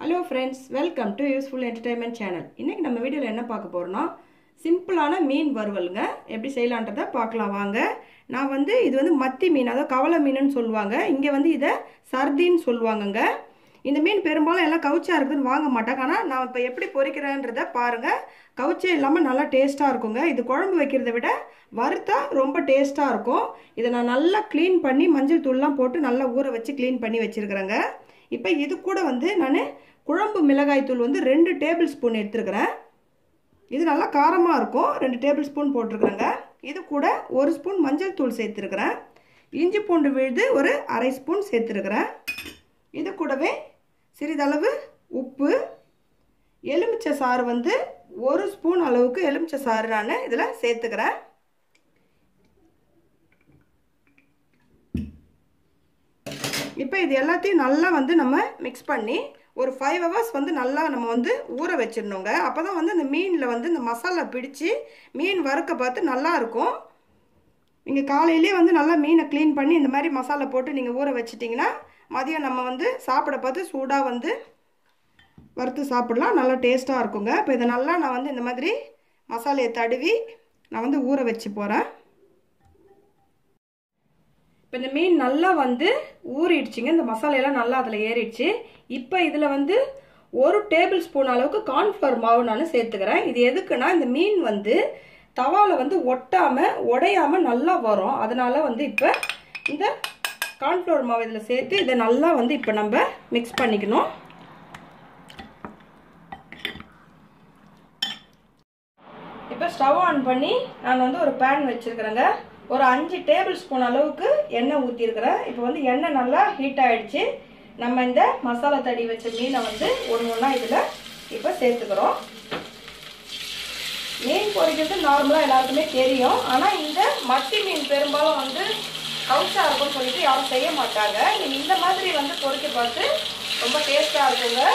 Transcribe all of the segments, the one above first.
hello friends welcome to useful entertainment channel இன்றைக்கி நம்ம வீடியோவில் என்ன பார்க்க போகிறோம்னா சிம்பிளான மீன் வறுவலுங்க எப்படி செய்யலான்றதை பார்க்கலாம் வாங்க நான் வந்து இது வந்து மத்தி மீன் அதாவது கவலை மீனுன்னு சொல்லுவாங்க இங்கே வந்து இதை சர்தின்னு சொல்லுவாங்கங்க இந்த மீன் பெரும்பாலும் எல்லாம் கவுச்சா இருக்குதுன்னு வாங்க மாட்டாங்க ஆனால் நான் இப்போ எப்படி பொரிக்கிறேன்றதை பாருங்கள் கவுச்சே இல்லாமல் நல்லா டேஸ்ட்டாக இருக்குங்க இது குழம்பு வைக்கிறத விட வறுத்தா ரொம்ப டேஸ்ட்டாக இருக்கும் இதை நான் நல்லா க்ளீன் பண்ணி மஞ்சள் தூள்லாம் போட்டு நல்லா ஊற வச்சு க்ளீன் பண்ணி வச்சுருக்கிறேங்க இப்போ இது கூட வந்து நான் குழம்பு மிளகாய் தூள் வந்து ரெண்டு டேபிள் ஸ்பூன் எடுத்துருக்கிறேன் இது நல்லா காரமாக இருக்கும் ரெண்டு டேபிள் ஸ்பூன் போட்டிருக்கிறேங்க இது கூட ஒரு ஸ்பூன் மஞ்சள் தூள் சேர்த்துருக்கிறேன் இஞ்சி பூண்டு விழுது ஒரு அரை ஸ்பூன் சேர்த்துருக்கிறேன் இது கூடவே சிறிதளவு உப்பு எலுமிச்சை சாறு வந்து ஒரு ஸ்பூன் அளவுக்கு எலுமிச்சை சாறு நான் இதில் சேர்த்துக்கிறேன் இப்போ இது எல்லாத்தையும் நல்லா வந்து நம்ம மிக்ஸ் பண்ணி ஒரு ஃபைவ் ஹவர்ஸ் வந்து நல்லா நம்ம வந்து ஊற வச்சிடணுங்க அப்போ தான் வந்து இந்த மீனில் வந்து இந்த மசாலா பிடிச்சி மீன் வறுக்க பார்த்து நல்லா இருக்கும் நீங்கள் காலையிலே வந்து நல்லா மீனை க்ளீன் பண்ணி இந்த மாதிரி மசாலா போட்டு நீங்கள் ஊற வச்சிட்டிங்கன்னா மதியம் நம்ம வந்து சாப்பிட பார்த்து சூடாக வந்து வறுத்து சாப்பிடலாம் நல்லா டேஸ்ட்டாக இருக்குங்க இப்போ இதை நல்லா நான் வந்து இந்த மாதிரி மசாலையை தடவி நான் வந்து ஊற வச்சு போகிறேன் இப்போ இந்த மீன் நல்லா வந்து ஊறிடுச்சுங்க இந்த மசாலையெல்லாம் நல்லா அதில் ஏறிடுச்சு இப்போ இதில் வந்து ஒரு டேபிள் ஸ்பூன் அளவுக்கு கார்ன்ஃப்ளவர் மாவு நான் சேர்த்துக்கிறேன் இது எதுக்குன்னா இந்த மீன் வந்து தவாவில் வந்து ஒட்டாமல் உடையாமல் நல்லா வரும் அதனால வந்து இப்போ இந்த கார்ன்ஃப்ளவர் மாவு இதில் சேர்த்து இதை நல்லா வந்து இப்போ நம்ம மிக்ஸ் பண்ணிக்கணும் இப்போ ஸ்டவ் ஆன் பண்ணி நான் வந்து ஒரு பேன் வச்சுருக்கிறேங்க ஒரு அஞ்சு டேபிள் ஸ்பூன் அளவுக்கு எண்ணெய் ஊற்றிருக்கிறேன் இப்போ வந்து எண்ணெய் நல்லா ஹீட் ஆகிடுச்சு நம்ம இந்த மசாலா தடி வச்ச மீனை வந்து ஒன்று ஒன்றா இதில் இப்போ சேர்த்துக்கிறோம் மீன் பொரிக்கிறது நார்மலாக எல்லாருக்குமே தெரியும் ஆனால் இந்த மத்தி மீன் பெரும்பாலும் வந்து கவுச்சா இருக்கும்னு சொல்லிட்டு யாரும் செய்ய மாட்டாங்க நீங்கள் இந்த மாதிரி வந்து பொரிக்க பார்த்து ரொம்ப டேஸ்ட்டாக இருக்குங்க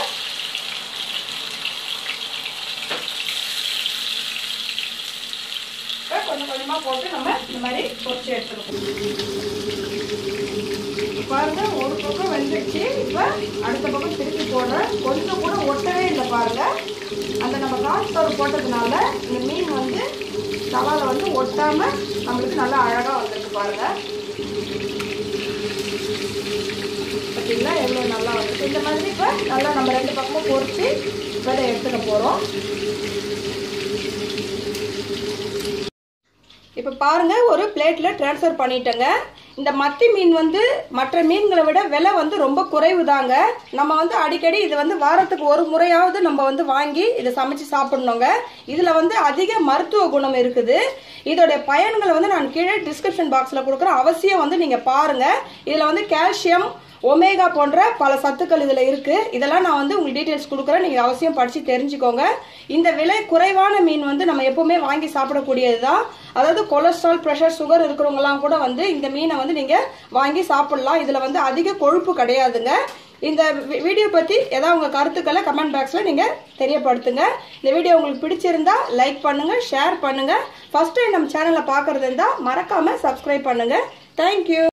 கொஞ்சம் கொஞ்சமாக போட்டு நம்ம இந்த மாதிரி பொரிச்சு எடுத்துக்கணும் பாருங்க ஒரு பக்கம் வெந்துடுச்சு இப்போ அடுத்த பக்கம் திருப்பி போடுறேன் கொஞ்சம் கூட ஒட்டவே இல்லை பாருங்க அந்த நம்ம கான்ஃப்ளவர் போட்டதுனால இந்த மீன் வந்து தவால வந்து ஒட்டாம நம்மளுக்கு நல்லா அழகா வந்திருக்கு பாருங்க பார்த்தீங்களா எவ்வளோ நல்லா வந்துருக்கு இந்த மாதிரி இப்போ நல்லா நம்ம ரெண்டு பக்கமும் பொரிச்சு இப்போ இதை எடுத்துக்க போகிறோம் இப்போ பாருங்க ஒரு பிளேட்டில் ட்ரான்ஸ்ஃபர் பண்ணிட்டேங்க இந்த மத்தி மீன் வந்து மற்ற மீன்களை விட விலை வந்து ரொம்ப குறைவு தாங்க நம்ம வந்து அடிக்கடி இது வந்து வாரத்துக்கு ஒரு முறையாவது நம்ம வந்து வாங்கி இதை சமைச்சு சாப்பிடணுங்க இதில் வந்து அதிக மருத்துவ குணம் இருக்குது இதோடைய பயன்களை வந்து நான் கீழே டிஸ்கிரிப்ஷன் பாக்ஸில் கொடுக்குறேன் அவசியம் வந்து நீங்கள் பாருங்கள் இதில் வந்து கால்சியம் ஒமேகா போன்ற பல சத்துக்கள் இதில் இருக்குது இதெல்லாம் நான் வந்து உங்களுக்கு டீட்டெயில்ஸ் கொடுக்குறேன் நீங்கள் அவசியம் படித்து தெரிஞ்சுக்கோங்க இந்த விலை குறைவான மீன் வந்து நம்ம எப்போவுமே வாங்கி சாப்பிடக்கூடியது தான் அதாவது கொலஸ்ட்ரால் ப்ரெஷர் சுகர் இருக்கிறவங்கலாம் கூட வந்து இந்த மீனை வந்து நீங்கள் வாங்கி சாப்பிடலாம் இதில் வந்து அதிக கொழுப்பு கிடையாதுங்க இந்த வீடியோ பற்றி ஏதாவது உங்கள் கருத்துக்களை கமெண்ட் பாக்ஸில் நீங்கள் தெரியப்படுத்துங்க இந்த வீடியோ உங்களுக்கு பிடிச்சிருந்தா லைக் பண்ணுங்கள் ஷேர் பண்ணுங்கள் ஃபஸ்ட் டைம் நம்ம சேனலை பார்க்குறது இருந்தால் மறக்காமல் சப்ஸ்கிரைப் பண்ணுங்கள் தேங்க்யூ